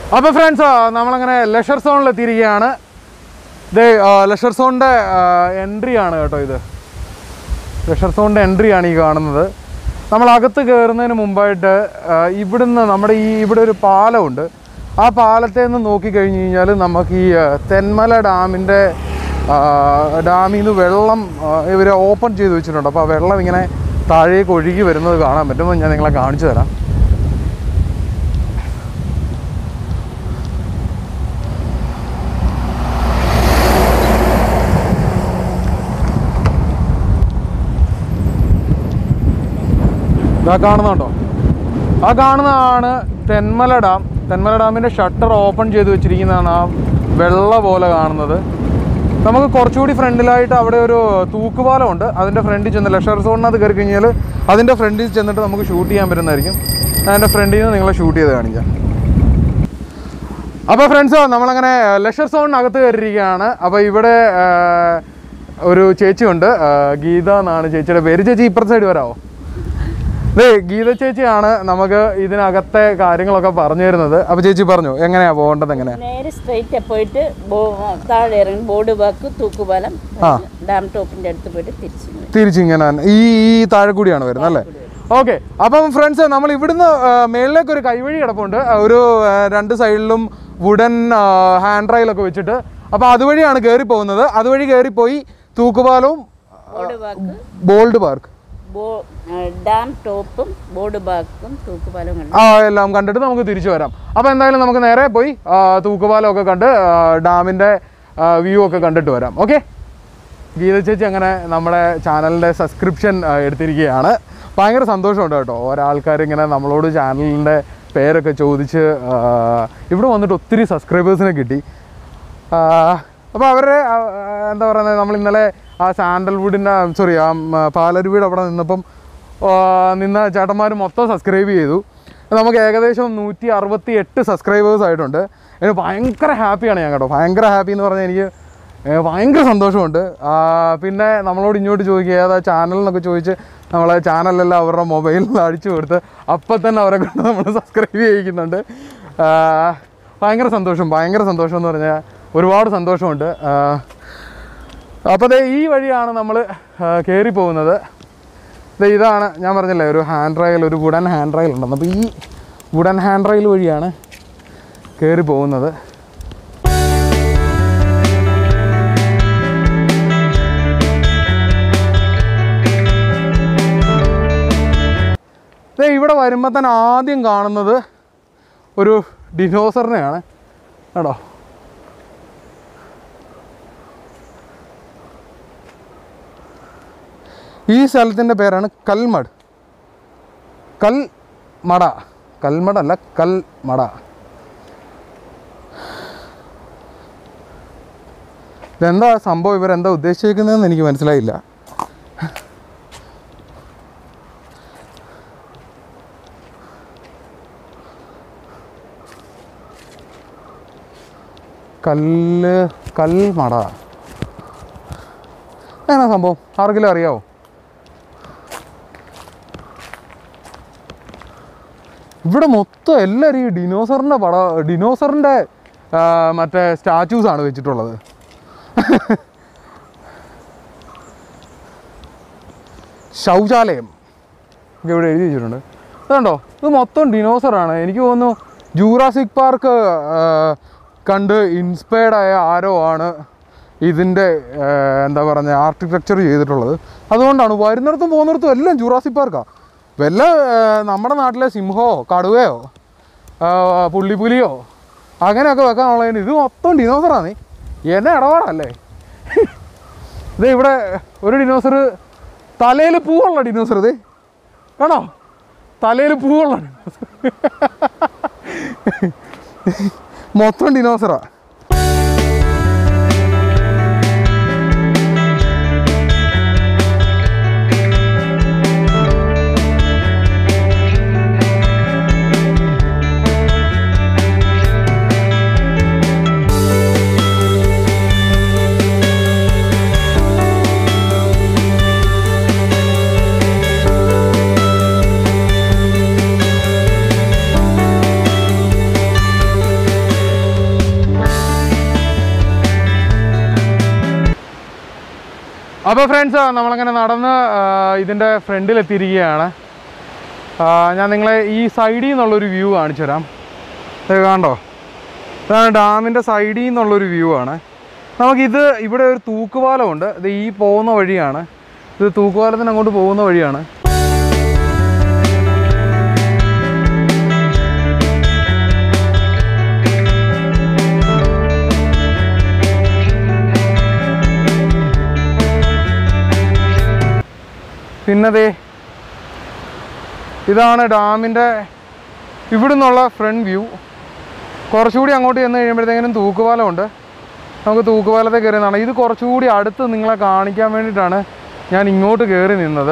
അപ്പോൾ ഫ്രണ്ട്സ് നമ്മളങ്ങനെ ലെഷർ സോണിൽ എത്തിയിരിക്കുകയാണ് ഇത് ലെഷർ സോണിൻ്റെ എൻട്രി ആണ് കേട്ടോ ഇത് ലെഷർ സോണിൻ്റെ എൻട്രി ആണ് ഈ കാണുന്നത് നമ്മൾ അകത്ത് കയറുന്നതിന് മുമ്പായിട്ട് ആ, ഇവിടുന്ന് നമ്മുടെ ഈ ഇവിടെ ഒരു പാലമുണ്ട് ആ പാലത്തെ നിന്ന് നോക്കിക്കഴിഞ്ഞ് കഴിഞ്ഞാൽ നമുക്ക് ഈ ആ, തെന്മല ഡാമിൻ്റെ ഡാമിൽ നിന്ന് വെള്ളം ഇവർ ഓപ്പൺ ചെയ്ത് വെച്ചിട്ടുണ്ട് അപ്പോൾ ആ വെള്ളം ഇങ്ങനെ താഴേക്ക് ഒഴുകി വരുന്നത് കാണാൻ പറ്റും ഞാൻ നിങ്ങളെ കാണിച്ചു തരാം ഇതാ കാണുന്നുണ്ടോ ആ കാണുന്നതാണ് തെന്മല ഡാം തെന്മല ഡാമിൻ്റെ ഷട്ടർ ഓപ്പൺ ചെയ്ത് വെച്ചിരിക്കുന്നതാണ് ആ വെള്ള പോലെ കാണുന്നത് നമുക്ക് കുറച്ചുകൂടി ഫ്രണ്ടിലായിട്ട് അവിടെ ഒരു തൂക്കുപാലമുണ്ട് അതിൻ്റെ ഫ്രണ്ടിൽ ചെന്ന് ലക്ഷർ സോണിനകത്ത് കയറി കഴിഞ്ഞാൽ അതിൻ്റെ ഫ്രണ്ടിൽ ചെന്നിട്ട് നമുക്ക് ഷൂട്ട് ചെയ്യാൻ പറ്റുന്നതായിരിക്കും ഞാൻ എൻ്റെ ഫ്രണ്ടിൽ നിന്ന് നിങ്ങളെ ഷൂട്ട് ചെയ്ത് കാണിക്കാം അപ്പോൾ ഫ്രണ്ട്സ് നമ്മളങ്ങനെ ലക്ഷർ സോണിനകത്ത് കയറിയിരിക്കുകയാണ് അപ്പോൾ ഇവിടെ ആ, ഒരു ചേച്ചിയുണ്ട് ആ, ഗീത എന്നാണ് ചേച്ചിയുടെ പേര് ചേച്ചി ഇപ്പുറത്തെ സൈഡ് വരാമോ ദേ ഗീത ചേച്ചിയാണ് നമുക്ക് ഇതിനകത്തെ കാര്യങ്ങളൊക്കെ പറഞ്ഞു തരുന്നത് അപ്പോൾ ചേച്ചി പറഞ്ഞു എങ്ങനെയാ പോകേണ്ടത് എങ്ങനെയാ നേരെ സ്ട്രെയിറ്റ് പോയിട്ട് ബോ- താഴെ ഇറങ്ങി ബോർഡ് വാക്ക് തൂക്കുപാലം ഡാം ടോപ്പിന്റെ അടുത്ത് പോയിട്ട് തിരിച്ചു വരും. തിരിച്ചിങ്ങനെ തന്നെ. ഈ ഈ താഴെ കൂടിയാണ് വരുന്നത് അല്ലേ ഓക്കെ അപ്പം ഫ്രണ്ട്സ് നമ്മൾ ഇവിടുന്ന് ആ, മേളിലേക്ക് ഒരു കൈവഴി കിടപ്പുണ്ട് ആ, ഒരു ആ, രണ്ട് സൈഡിലും വുഡൻ ഹാൻഡ് റൈലൊക്കെ വെച്ചിട്ട് അപ്പോൾ അതുവഴിയാണ് കയറി പോകുന്നത് അതുവഴി കയറിപ്പോയി തൂക്കുപാലവും ബോർഡ് വാക്ക് ബോൾഡ് പാർക്ക് ബോ ഡാം ടോപ്പും ബോർഡ് ബാക്കും തൂക്കുപാലവും കണ്ടു ആ എല്ലാം കണ്ടിട്ട് നമുക്ക് തിരിച്ചു വരാം അപ്പോൾ എന്തായാലും നമുക്ക് നേരെ പോയി ആ, തൂക്കുപാലമൊക്കെ കണ്ട് ആ, ഡാമിൻ്റെ വ്യൂ ഒക്കെ കണ്ടിട്ട് വരാം ഓക്കെ ഗീത ചേച്ചി അങ്ങനെ നമ്മുടെ ചാനലിൻ്റെ സബ്സ്ക്രിപ്ഷൻ എടുത്തിരിക്കുകയാണ് ഭയങ്കര സന്തോഷമുണ്ട് കേട്ടോ ഓരോ ആൾക്കാർ ഇങ്ങനെ നമ്മളോട് ചാനലിൻ്റെ പേരൊക്കെ ചോദിച്ച് ആ, ഇവിടെ വന്നിട്ട് ഒത്തിരി സബ്സ്ക്രൈബേഴ്സിനെ കിട്ടി അപ്പോൾ അവരുടെ ആ, എന്താ പറയുന്നത് നമ്മൾ ഇന്നലെ ആ സാൻഡൽവുഡിൻ്റെ സോറി ആ ഉം, പാലരുവിയുടെ അവിടെ നിന്നപ്പം ആ, നിന്ന ചേട്ടന്മാർ മൊത്തം സബ്സ്ക്രൈബ് ചെയ്തു നമുക്ക് ഏകദേശം നൂറ്റി അറുപത്തി എട്ട് സബ്സ്ക്രൈബേഴ്സ് ആയിട്ടുണ്ട് എനിക്ക് ഭയങ്കര ഹാപ്പിയാണ് ഞാൻ കേട്ടോ ഭയങ്കര ഹാപ്പി എന്ന് പറഞ്ഞാൽ എനിക്ക് ഏ, ഭയങ്കര സന്തോഷമുണ്ട് ആ, പിന്നെ നമ്മളോട് ഇങ്ങോട്ട് ചോദിക്കുക ഏതാ ചാനൽ എന്നൊക്കെ ചോദിച്ച് നമ്മളെ ചാനലെല്ലാം അവരുടെ മൊബൈലിൽ അടിച്ചു കൊടുത്ത് അപ്പം തന്നെ അവരെ കൊണ്ട് നമ്മൾ സബ്സ്ക്രൈബ് ചെയ്യിക്കുന്നുണ്ട് ആ, ഭയങ്കര സന്തോഷം ഭയങ്കര സന്തോഷം എന്ന് പറഞ്ഞാൽ ഒരുപാട് സന്തോഷമുണ്ട് അപ്പോൾ ദേ ഈ വഴിയാണ് നമ്മൾ കയറി പോകുന്നത് ദേ ഇതാണ് ഞാൻ പറഞ്ഞില്ലേ ഒരു ഹാൻഡ് റൈൽ ഒരു വുഡൻ ഹാൻഡ് റൈൽ ഉണ്ടെന്ന് അപ്പോൾ ഈ വുഡൻ ഹാൻഡ് റൈൽ വഴിയാണ് കയറി പോകുന്നത് ദേ ഇവിടെ വരുമ്പോൾ തന്നെ ആദ്യം കാണുന്നത് ഒരു ഡിനോസറിനെയാണ് കേട്ടോ ഈ സ്ഥലത്തിൻ്റെ പേരാണ് കൽമട് കൽ മട കൽമടല്ല കൽമട ഇതെന്താ സംഭവം ഇവരെന്താ ഉദ്ദേശിക്കുന്നതെന്ന് എനിക്ക് മനസ്സിലായില്ല കല്ല് കൽമട എന്നാ സംഭവം ആർക്കെങ്കിലും അറിയാവോ ഇവിടെ മൊത്തം എല്ലാവരും ഈ ഡിനോസറിൻ്റെ പട ഡിനോസറിൻ്റെ ആ, മറ്റേ സ്റ്റാച്യൂസ് ആണ് വെച്ചിട്ടുള്ളത് ശൗചാലയം ഒക്കെ ഇവിടെ എഴുതി വെച്ചിട്ടുണ്ട് അതുണ്ടോ ഇത് മൊത്തം ഡിനോസറാണ് എനിക്ക് തോന്നുന്നു ജൂറാസിക് പാർക്ക് കണ്ട് ഇൻസ്പയർഡ് ആയ ആരോ ആണ് ഇതിൻ്റെ ആ, എന്താ പറയുക ആർക്കിടെക്ചർ ചെയ്തിട്ടുള്ളത് അതുകൊണ്ടാണ് വരുന്നിടത്തും പോകുന്നിടത്തും എല്ലാം ജൂറാസിക് പാർക്കാണ് വല്ല ആ, നമ്മുടെ നാട്ടിലെ സിംഹമോ കടുവയോ ആ, പുള്ളിപ്പുലിയോ അങ്ങനെയൊക്കെ വെക്കാനുള്ളതിന് ഇത് മൊത്തം ഡിനോസറാണ് എന്നെ ഇടപാടല്ലേ ഇത് ഇവിടെ ഒരു ഡിനോസർ തലയിൽ പൂവുള്ള ഡിനോസർ ഇത് കാണോ തലയിൽ പൂവുള്ള ഡിനോസർ മൊത്തം ഡിനോസറാ അപ്പോൾ ഫ്രണ്ട്സ് നമ്മളങ്ങനെ നടന്ന് ആ, ഇതിൻ്റെ ഫ്രണ്ടിലെത്തിയിരിക്കുകയാണ് ആ, ഞാൻ നിങ്ങളെ ഈ സൈഡിൽ നിന്നുള്ളൊരു വ്യൂ കാണിച്ചു തരാം ഇത് കണ്ടോ ഇതാണ് ഡാമിൻ്റെ സൈഡിൽ നിന്നുള്ളൊരു വ്യൂ ആണ് നമുക്കിത് ഇവിടെ ഒരു തൂക്കുപാലമുണ്ട് ഇത് ഈ പോകുന്ന വഴിയാണ് ഇത് തൂക്കുപാലത്തിന് അങ്ങോട്ട് പോകുന്ന വഴിയാണ് പിന്നതേ ഇതാണ് ഡാമിൻ്റെ ഇവിടെ നിന്നുള്ള ഫ്രണ്ട് വ്യൂ കുറച്ചുകൂടി അങ്ങോട്ട് ചെന്ന് കഴിയുമ്പോഴത്തേക്കിനും തൂക്കുപാലമുണ്ട് നമുക്ക് തൂക്കുപാലത്തെ കയറി നിന്നാണ് ഇത് കുറച്ചുകൂടി അടുത്ത് നിങ്ങളെ കാണിക്കാൻ വേണ്ടിയിട്ടാണ് ഞാൻ ഇങ്ങോട്ട് കയറി നിന്നത്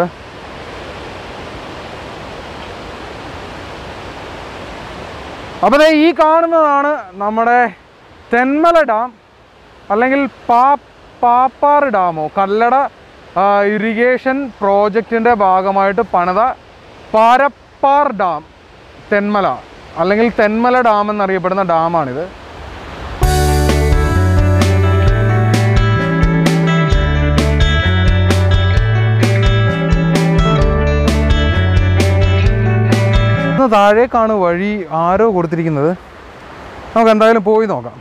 അപ്പോൾ ദേ ഈ കാണുന്നതാണ് നമ്മുടെ തെന്മല ഡാം അല്ലെങ്കിൽ പാ പാപ്പാറ് ഡാമോ കല്ലട ഇറിഗേഷൻ പ്രോജക്റ്റിൻ്റെ ഭാഗമായിട്ട് പണിത പാരപ്പാർ ഡാം തെന്മല അല്ലെങ്കിൽ തെന്മല ഡാം എന്നറിയപ്പെടുന്ന ഡാമാണിത് ഇന്ന് താഴേക്കാണ് വഴി ആരോ കൊടുത്തിരിക്കുന്നത് നമുക്ക് എന്തായാലും പോയി നോക്കാം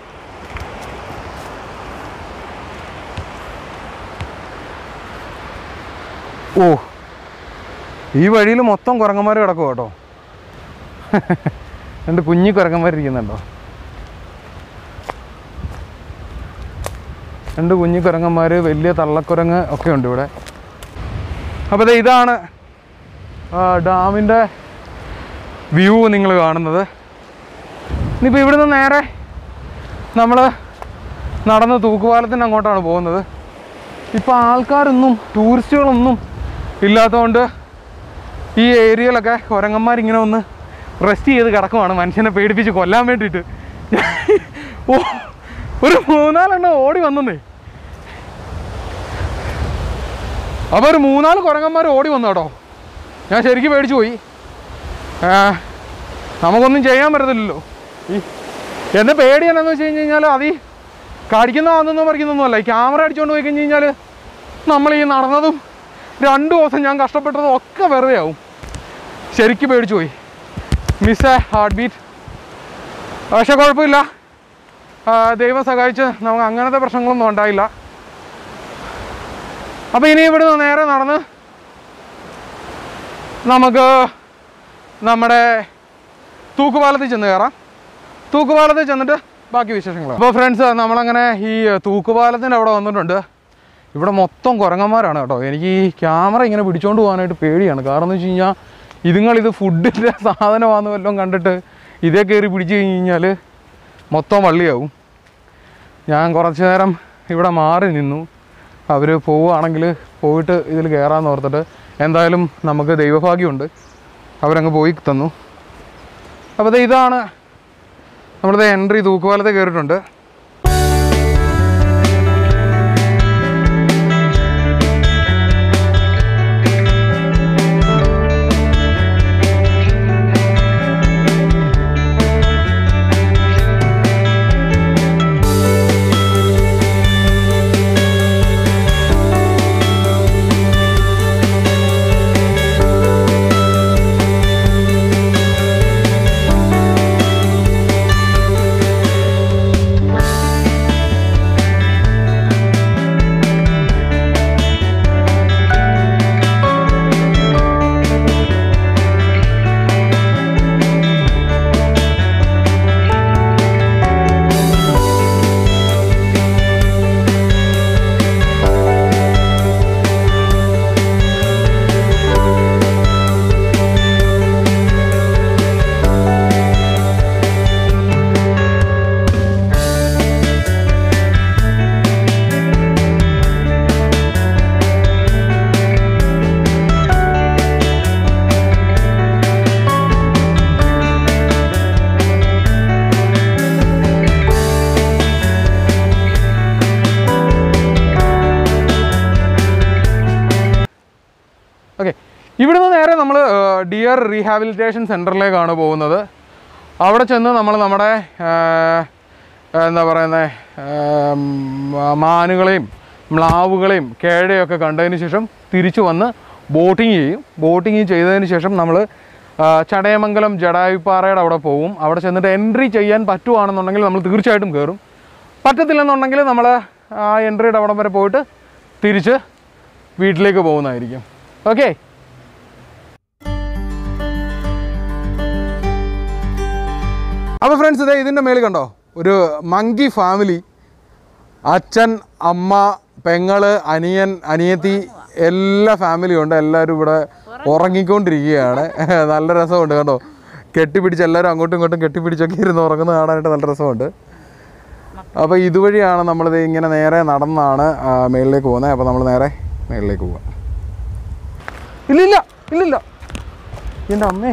ഓ ഈ വഴിയിൽ മൊത്തം കുരങ്ങന്മാർ കിടക്കും കേട്ടോ രണ്ട് കുഞ്ഞി കുരങ്ങന്മാരിരിക്കുന്നുണ്ടോ രണ്ട് കുഞ്ഞി കുരങ്ങന്മാർ വലിയ തള്ളക്കുരങ്ങ് ഒക്കെ ഉണ്ട് ഇവിടെ അപ്പോൾ ദേ ഇതാണ് ഡാമിൻ്റെ വ്യൂ നിങ്ങൾ കാണുന്നത് ഇനിയിപ്പോൾ ഇവിടുന്ന് നേരെ നമ്മൾ നടന്ന് തൂക്കുപാലത്തിൻ്റെ അങ്ങോട്ടാണ് പോകുന്നത് ഇപ്പോൾ ആൾക്കാരൊന്നും ടൂറിസ്റ്റുകളൊന്നും ഇല്ലാത്തതുകൊണ്ട് ഈ ഏരിയയിലൊക്കെ കുരങ്ങന്മാരിങ്ങനെ ഒന്ന് റെസ്റ്റ് ചെയ്ത് കിടക്കുവാണ് മനുഷ്യനെ പേടിപ്പിച്ച് കൊല്ലാൻ വേണ്ടിയിട്ട് ഓ ഒരു മൂന്നാലെണ്ണം ഓടി വന്നേ അപ്പോൾ ഒരു മൂന്നാല് കുരങ്ങന്മാർ ഓടി വന്നു കേട്ടോ ഞാൻ ശരിക്കും പേടിച്ചു പോയി ആ, നമുക്കൊന്നും ചെയ്യാൻ പറ്റത്തില്ലല്ലോ ഈ എന്നെ പേടി എന്നാന്ന് വെച്ച് കഴിഞ്ഞ് കഴിഞ്ഞാൽ അത് ഈ കടിക്കുന്നതാണെന്നോ പറിക്കുന്നൊന്നും അല്ല ഈ ക്യാമറ അടിച്ചുകൊണ്ട് പോയി കഴിഞ്ഞ് കഴിഞ്ഞാൽ നമ്മൾ ഈ നടന്നതും രണ്ട് ദിവസം ഞാൻ കഷ്ടപ്പെട്ടതും ഒക്കെ വെറുതെ ആവും ശരിക്കും പേടിച്ചു പോയി മിസ് എ ഹാർട്ട് ബീറ്റ് പക്ഷെ കുഴപ്പമില്ല ആ, ദൈവം സഹായിച്ച് നമുക്ക് അങ്ങനത്തെ പ്രശ്നങ്ങളൊന്നും ഉണ്ടായില്ല അപ്പോൾ ഇനി ഇവിടുന്ന് നേരെ നടന്ന് നമുക്ക് നമ്മുടെ തൂക്കുപാലത്തിൽ ചെന്ന് കയറാം തൂക്കുപാലത്തിൽ ചെന്നിട്ട് ബാക്കി വിശേഷങ്ങൾ അപ്പോൾ ഫ്രണ്ട്സ് നമ്മളങ്ങനെ ഈ തൂക്കുപാലത്തിൻ്റെ അവിടെ വന്നിട്ടുണ്ട് ഇവിടെ മൊത്തം കുരങ്ങന്മാരാണ് കേട്ടോ എനിക്ക് ഈ ക്യാമറ ഇങ്ങനെ പിടിച്ചോണ്ട് പോകാനായിട്ട് പേടിയാണ് കാരണം എന്ന് വെച്ച് കഴിഞ്ഞാൽ ഇതുങ്ങളിത് ഫുഡിൻ്റെ സാധനമാണെന്ന് വല്ലതും കണ്ടിട്ട് ഇതേ കയറി പിടിച്ചു കഴിഞ്ഞ് കഴിഞ്ഞാൽ മൊത്തം വള്ളിയാവും ഞാൻ കുറച്ച് നേരം ഇവിടെ മാറി നിന്നു അവർ പോവുകയാണെങ്കിൽ പോയിട്ട് ഇതിൽ കയറാമെന്ന് ഓർത്തിട്ട് എന്തായാലും നമുക്ക് ദൈവഭാഗ്യമുണ്ട് അവരങ്ങ് പോയി തന്നു അപ്പോൾ ദേ ഇതാണ് നമ്മളിത് എൻട്രി തൂക്കുപാലത്തെ കയറിയിട്ടുണ്ട് ഓക്കെ ഇവിടുന്ന് നേരെ നമ്മൾ ഡിയർ റീഹാബിലിറ്റേഷൻ സെൻറ്ററിലേക്കാണ് പോകുന്നത് അവിടെ ചെന്ന് നമ്മൾ നമ്മുടെ ആ, എന്താ പറയുന്നത് മാനുകളെയും മ്ലാവുകളെയും കേഴയൊക്കെ കണ്ടതിന് ശേഷം തിരിച്ചു വന്ന് ബോട്ടിങ് ചെയ്യും ബോട്ടിങ് ചെയ്തതിന് ശേഷം നമ്മൾ ചടയമംഗലം ജടായുപ്പാറയുടെ അവിടെ പോകും അവിടെ ചെന്നിട്ട് എൻട്രി ചെയ്യാൻ പറ്റുവാണെന്നുണ്ടെങ്കിൽ നമ്മൾ തീർച്ചയായിട്ടും കയറും പറ്റത്തില്ലെന്നുണ്ടെങ്കിൽ നമ്മൾ ആ എൻട്രിയുടെ അവിടം വരെ പോയിട്ട് തിരിച്ച് വീട്ടിലേക്ക് പോകുന്നതായിരിക്കും ഓക്കെ അപ്പോൾ ഫ്രണ്ട്സ് ഇതേ ഇതിൻ്റെ മേളിൽ കണ്ടോ ഒരു മങ്കി ഫാമിലി അച്ഛൻ അമ്മ പെങ്ങള് അനിയൻ അനിയത്തി എല്ലാ ഫാമിലിയും ഉണ്ട് എല്ലാവരും ഇവിടെ ഉറങ്ങിക്കൊണ്ടിരിക്കുകയാണ് നല്ല രസമുണ്ട് കണ്ടോ കെട്ടിപ്പിടിച്ച് എല്ലാവരും അങ്ങോട്ടും ഇങ്ങോട്ടും കെട്ടിപ്പിടിച്ചൊക്കെ ഇരുന്ന് ഉറങ്ങുന്നത് കാണാനായിട്ട് നല്ല രസമുണ്ട് അപ്പോൾ ഇതുവഴിയാണ് നമ്മളിത് ഇങ്ങനെ നേരെ നടന്നാണ് ആ, മേളിലേക്ക് പോകുന്നത് അപ്പോൾ നമ്മൾ നേരെ മേളിലേക്ക് പോവാം ഇല്ലില്ല ഇല്ലില്ല എൻ്റെ അമ്മേ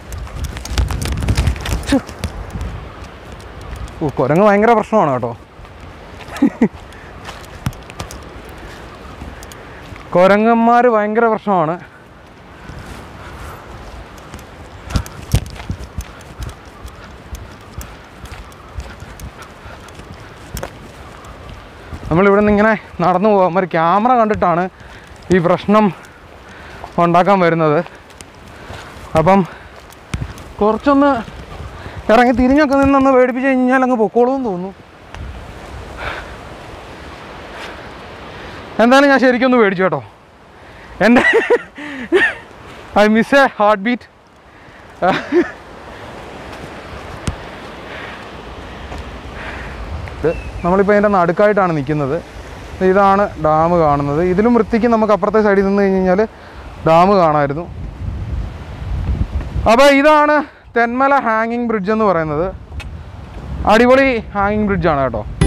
ഛെ. ഓ കുരങ്ങ് ഭയങ്കര പ്രശ്നമാണ് കേട്ടോ കുരങ്ങന്മാർ ഭയങ്കര പ്രശ്നമാണ് നമ്മളിവിടെ നിന്ന് ഇങ്ങനെ നടന്നു പോകാം ഒരു ക്യാമറ കണ്ടിട്ടാണ് ഈ പ്രശ്നം ഉണ്ടാക്കാൻ വരുന്നത് അപ്പം കുറച്ചൊന്ന് ഇറങ്ങി തിരിഞ്ഞൊക്കെ നിന്നൊന്ന് പേടിപ്പിച്ച് കഴിഞ്ഞാൽ അങ്ങ് പൊക്കോളും തോന്നുന്നു എന്തായാലും ഞാൻ ശരിക്കും ഒന്ന് പേടിച്ചു കേട്ടോ എൻ്റെ I miss a heartbeat ഇത് നമ്മളിപ്പോൾ അതിൻ്റെ നടുക്കായിട്ടാണ് നിൽക്കുന്നത് ഇതാണ് ഡാം കാണുന്നത് ഇതിലും വൃത്തിക്ക് നമുക്ക് അപ്പുറത്തെ സൈഡിൽ നിന്ന് കഴിഞ്ഞ് കഴിഞ്ഞാൽ ഡാം കാണാമായിരുന്നു അപ്പോൾ ഇതാണ് തെന്മല ഹാങ്ങിങ് ബ്രിഡ്ജ് എന്ന് പറയുന്നത് അടിപൊളി ഹാങ്ങിങ് ബ്രിഡ്ജാണ് കേട്ടോ